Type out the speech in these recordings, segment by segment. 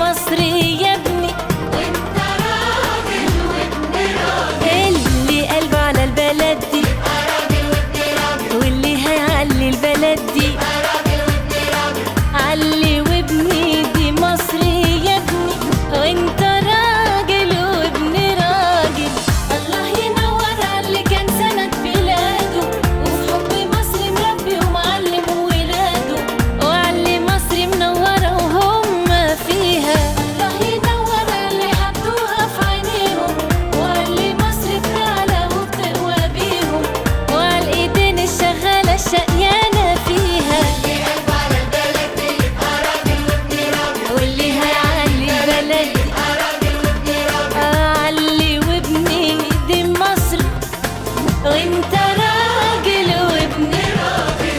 مصري يا ابني وانت راجل وابن راجل اللي قلبه على البلد دي راجل وابن راجل واللي هيعلي البلد دي راجل وابن راجل علي وابني دي مصري يا ابني وانت راجل وابن راجل الله ينور على اللي كان سند بلاده وفي حب مصر مربي ومعلم ولاده وعلي مصر منورة وهم فيها الله ينور على اللي حطوها في عينيهم وعلي مصر بتعلى وبتقوى بيهم وعلى الايدين الشغالة الشقيانة فيها اللي قلب على البلد دي يبقى راجل وابن راجل واللي هيعلي البلد دي راجل وابن راجل علي وابني دي مصر وانت راجل وابن راجل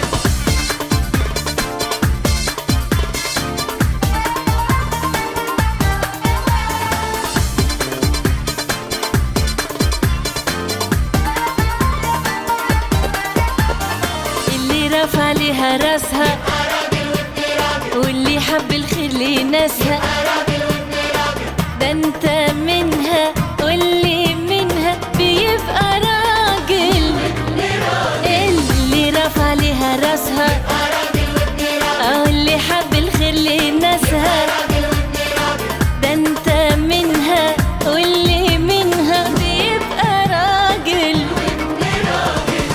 اللي رفع لها راسها راجل وابن راجل واللي حب الخير لناسها راجل وابن راجل ده انت منها واللي منها بيبقى راجل اللي رفع لها راسها راجل وابن راجل او اللي حب الخير لناسها راجل وابن راجل ده انت منها واللي منها بيبقى راجل وابن راجل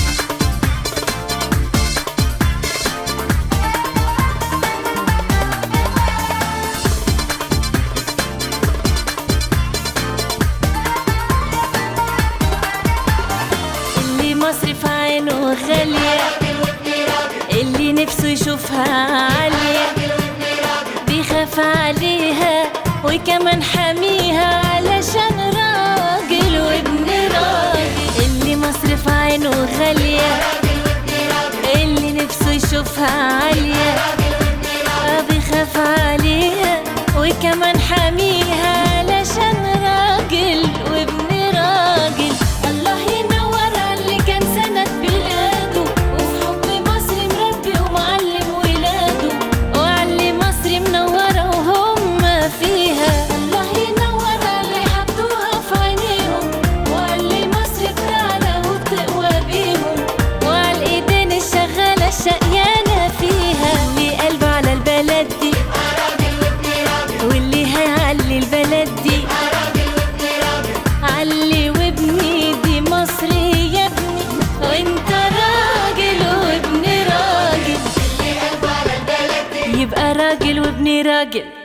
اللي مصر في عينه غالية راجل وابن راجل اللي نفسه يشوفها عالية راجل وابن راجل بيخاف عليها وكمان حاميها علشان راجل وابن راجل اللي مصر في عينه غالية راجل وابن راجل اللي نفسه يشوفها عالية راجل وابن راجل آه بيخاف عليها وكمان حاميها علشان راجل وابن راجل الله ينور على اللي كان سند بلاده وفي حب مصر مربي ومعلم ولاده وعلي مصر منورة وهم فيها الله ينور على اللي حطوها في عينيهم وعلي مصر بتعلى وبتقوى بيهم وعلى الايدين الشغالة الشقيانة فيها اللي قلبه على البلد دي راجل وابن راجل واللي هيعلي البلد دي راجل وابن راجل علي وابني دي مصري يا ابني وانت راجل وابن راجل اللي قلبه على البلد دي يبقى راجل وابن راجل